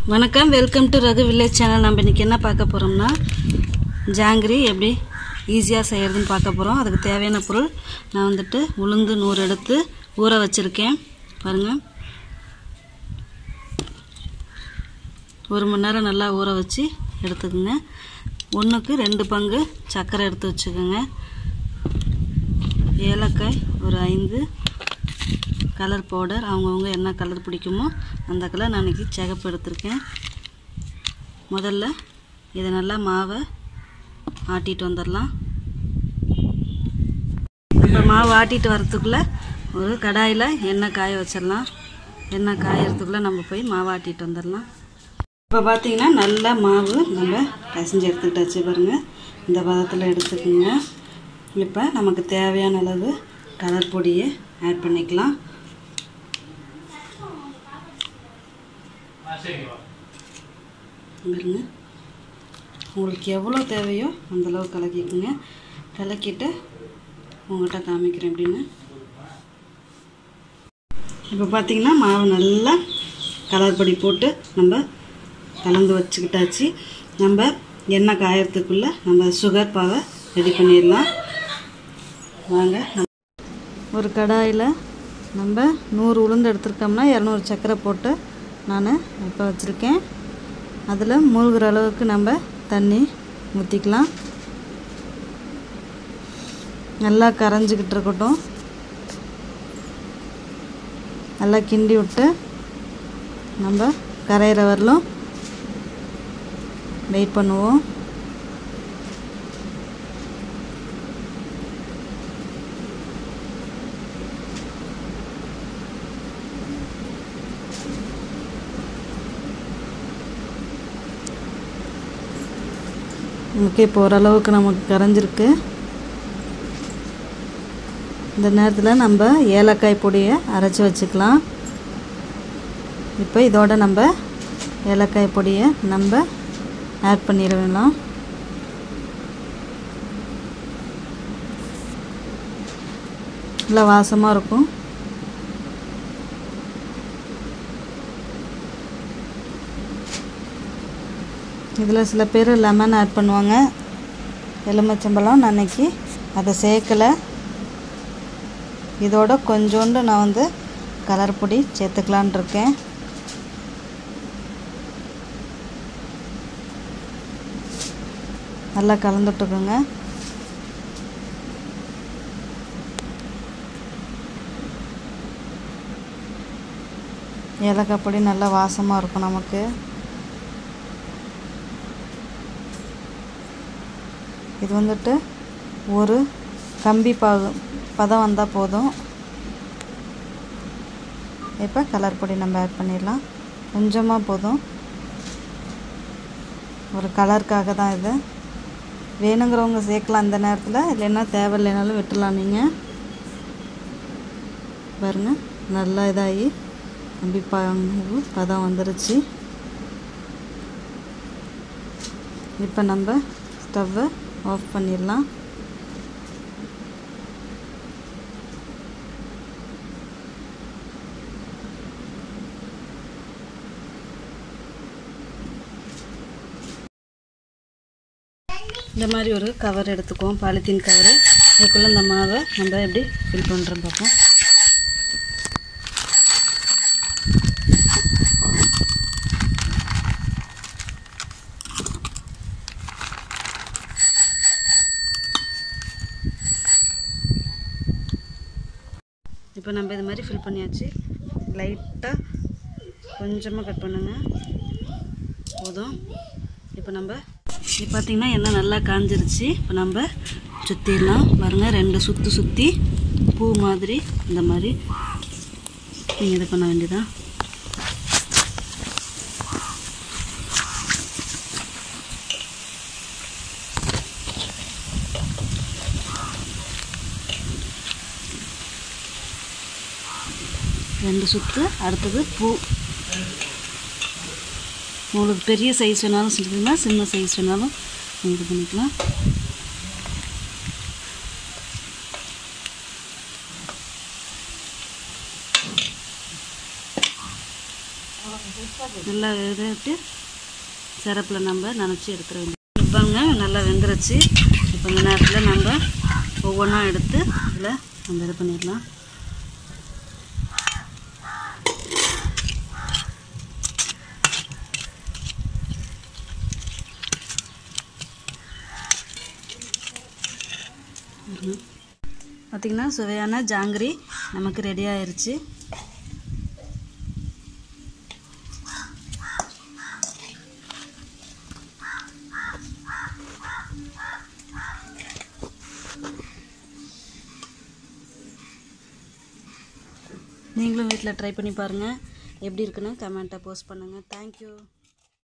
வணக்கம் welcome to Raghu village channel நம்ம இன்றைக்கி என்ன பார்க்க போகிறோம்னா ஜாங்கிரி எப்படி ஈஸியாக செய்கிறதுன்னு பார்க்க போகிறோம் அதுக்கு தேவையான பொருள் நான் வந்துட்டு உளுந்து நூறு எடுத்து ஊற வச்சுருக்கேன் பாருங்கள் ஒரு மணி நேரம் நல்லா ஊற வச்சு எடுத்துக்கோங்க ஒன்றுக்கு ரெண்டு பங்கு சர்க்கரை எடுத்து வச்சுக்கோங்க ஏலக்காய் ஒரு ஐந்து கலர் பவுடர் அவங்கவுங்க என்ன கலர் பிடிக்குமோ அந்த கலர் நான் இன்றைக்கி சிகப்பு எடுத்திருக்கேன் முதல்ல இதை நல்லா மாவை ஆட்டிட்டு வந்துடலாம் இப்போ மாவு ஆட்டிட்டு வரத்துக்குள்ளே ஒரு கடாயில் எண்ணெய் காய வச்சிடலாம் எண்ணெய் காயறதுக்குள்ளே நம்ம போய் மாவு ஆட்டிட்டு வந்துடலாம் இப்போ பார்த்தீங்கன்னா நல்லா மாவு நம்ம பிசைஞ்சு எடுத்துக்கிட்டாச்சு பாருங்கள் இந்த பதத்தில் எடுத்துக்கோங்க இப்போ நமக்கு தேவையான அளவு கலர் பொடியை ஆட் பண்ணிக்கலாம் பாருங்க உங்களுக்கு எவ்வளோ தேவையோ அந்தளவு கலக்கிக்குங்க கலக்கிட்டு உங்கள்கிட்ட காமிக்கிறேன் அப்படின்னு இப்போ பார்த்தீங்கன்னா மாவு நல்லா கலர் பொடி போட்டு நம்ம கலந்து வச்சுக்கிட்டாச்சு நம்ம எண்ணெய் காயறதுக்குள்ளே நம்ம சுகர் பாவை ரெடி பண்ணிடலாம் வாங்க ஒரு கடாயில் நம்ம நூறு உளுந்து எடுத்துருக்கோம்னா இரநூறு சர்க்கரை போட்டு நான் இப்போ வச்சுருக்கேன் அதில் மூழ்கிற அளவுக்கு நம்ம தண்ணி ஊற்றிக்கலாம் நல்லா கரைஞ்சிக்கிட்டு இருக்கட்டும் நல்லா கிண்டி விட்டு நம்ம கரையிற வரலும் வெயிட் பண்ணுவோம் நமக்கு இப்போ ஓரளவுக்கு நமக்கு கரைஞ்சிருக்கு இந்த நேரத்தில் நம்ம ஏலக்காய் பொடியை அரைச்சி வச்சுக்கலாம் இப்போ இதோட நம்ம ஏலக்காய் பொடியை நம்ம ஆட் பண்ணிடலாம் நல்லா வாசமாக இருக்கும் இதில் சில பேர் லெமன் ஆட் பண்ணுவாங்க எலுமிச்சம்பழம் நான் அன்னைக்கு அதை சேர்க்கலை இதோட கொஞ்சோண்டு நான் வந்து கலர் பொடி சேர்த்துக்கலான் இருக்கேன் நல்லா கலந்துட்டுக்கோங்க ஏலக்காய் பொடி நல்லா வாசமாக இருக்கும் நமக்கு இது வந்துட்டு ஒரு கம்பி பாகு பதம் வந்தால் போதும் இப்போ கலர் பொடி நம்ம ஆட் பண்ணிடலாம் கொஞ்சமாக போதும் ஒரு கலருக்காக தான் இது வேணுங்கிறவங்க சேர்க்கலாம் இந்த நேரத்தில் இல்லைன்னா தேவையில்லைனாலும் விட்டுலாம் நீங்கள் பாருங்கள் நல்லா இதாகி கம்பி பாகு பதம் வந்துருச்சு இப்போ நம்ம ஸ்டவ்வை ஆஃப் பண்ணிடலாம் இந்த மாதிரி ஒரு கவர் எடுத்துக்குவோம் பாலித்தீன் கவர் அதுக்குள்ளே இந்த மாவை நம்ம எப்படி ஃபில் பண்ணுறோம் பார்ப்போம் இப்போ நம்ம இது மாதிரி ஃபில் பண்ணியாச்சு லைட்டாக கொஞ்சமாக கட் பண்ணுங்க போதும் இப்போ நம்ம இப்போ பார்த்திங்கன்னா எண்ணெய் நல்லா காஞ்சிருச்சு இப்போ நம்ம சுற்றிடலாம் பாருங்கள் ரெண்டு சுற்றி சுற்றி பூ மாதிரி இந்த மாதிரி நீங்கள் இது பண்ண வேண்டியதான் ரெண்டு சுற்று அடுத்தது பூ உங்களுக்கு பெரிய சைஸ் வேணாலும் செஞ்சுக்கலாம் சின்ன சைஸ் வேணாலும் இது பண்ணிக்கலாம் நல்லா விட்டு சிரப்பில் நம்ம நனைச்சி எடுத்துட வேண்டியது இப்போங்க நல்லா வெந்துருச்சு இப்போ இந்த நேரத்தில் நம்ம ஒவ்வொன்றா எடுத்து இதில் நம்ம இது பண்ணிடலாம் பார்த்திங்கன்னா சுவையான ஜாங்கிரி நமக்கு ரெடி ஆயிருச்சு நீங்களும் வீட்டில் ட்ரை பண்ணி பாருங்கள் எப்படி இருக்குன்னு கமெண்ட்டை போஸ்ட் பண்ணுங்கள் தேங்க்யூ